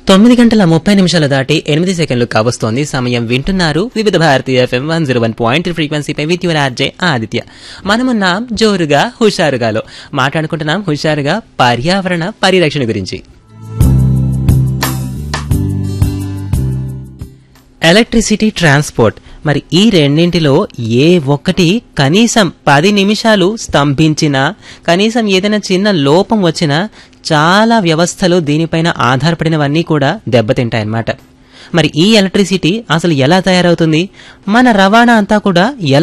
తొమ్మిది గంటల ముప్పై నిమిషాలు దాటి ఎనిమిది సెకండ్లు కావస్తోంది సమయం వింటున్నారు వివిధ భారతీయ FM one zero one point ఫ్రీక్వెన్సీపై విత్ యువర్ ఆర్జే ఆదిత్య మనమున్నాం జోరుగా హుషారుగాలో మాట్లాడుకుంటున్నాం హుషారుగా పర్యావరణ పరిరక్షణ గురించి ఎలక్ట్రిసిటీ ట్రాన్స్పోర్ట్ మరి ఈ రెండింటిలో ఏ ఒక్కటి కనీసం పది నిమిషాలు స్తంభించినా కనీసం ఏదైనా చిన్న లోపం వచ్చినా చాలా వ్యవస్థలు దీనిపైన ఆధారపడినవన్నీ కూడా దెబ్బతింటాయన్నమాట మరి ఈ ఎలక్ట్రిసిటీ అసలు ఎలా తయారవుతుంది మన రవాణా అంతా కూడా ఎలా